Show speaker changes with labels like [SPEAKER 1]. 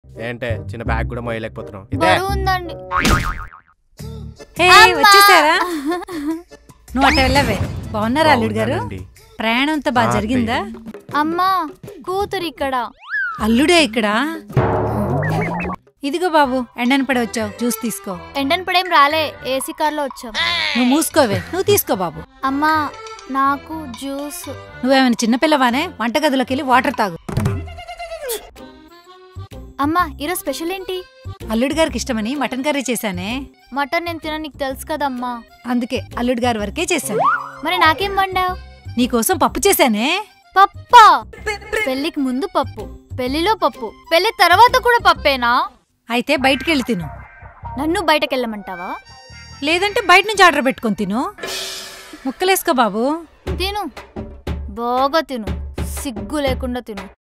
[SPEAKER 1] ఏంటే చిన్న బ్యాగ్ కూడా మోయలేకపోతున్నావు ఇదే
[SPEAKER 2] బరువు ఉందండి
[SPEAKER 3] హే వచ్చేసారా నువ్వు అట్ట వెళ్ళవే బాగున్నారా అల్లుడు గారు
[SPEAKER 1] బాగున్నానండి.
[SPEAKER 3] ప్రయాణం అంతా బాగా
[SPEAKER 1] ఆ,
[SPEAKER 3] జరిగిందా
[SPEAKER 2] అమ్మా కూతురు ఇక్కడ
[SPEAKER 3] అల్లుడే ఇక్కడ ఇదిగో బాబు ఎండని పడి వచ్చావు జ్యూస్ తీసుకో
[SPEAKER 2] ఎండన్ పడేం రాలే ఏసీ కార్లో వచ్చాం
[SPEAKER 3] నువ్వు మూసుకోవే నువ్వు తీసుకో బాబు
[SPEAKER 2] అమ్మా నాకు జ్యూస్
[SPEAKER 3] నువ్వేమైనా చిన్నపిల్లవానే వంటగదిలోకి వెళ్ళి వాటర్ తాగు
[SPEAKER 2] అమ్మా ఈరోజు స్పెషల్ ఏంటి
[SPEAKER 3] అల్లుడు గారికి ఇష్టమని మటన్ కర్రీ చేశానే
[SPEAKER 2] మటన్ నేను తిన నీకు తెలుసు కదమ్మా
[SPEAKER 3] అందుకే అల్లుడు గారి వరకే చేశాను
[SPEAKER 2] మరి నాకేం వండావు
[SPEAKER 3] నీకోసం పప్పు చేశానే
[SPEAKER 2] పప్పా పెళ్లికి ముందు పప్పు పెళ్లిలో పప్పు పెళ్లి తర్వాత కూడా పప్పేనా
[SPEAKER 3] అయితే బయటికి వెళ్ళి తిను
[SPEAKER 2] నన్ను బయటకెళ్ళమంటావా
[SPEAKER 3] లేదంటే బయట నుంచి ఆర్డర్ పెట్టుకొని తిను ముక్కలేసుకో బాబు
[SPEAKER 2] తిను బాగా తిను సిగ్గు లేకుండా తిను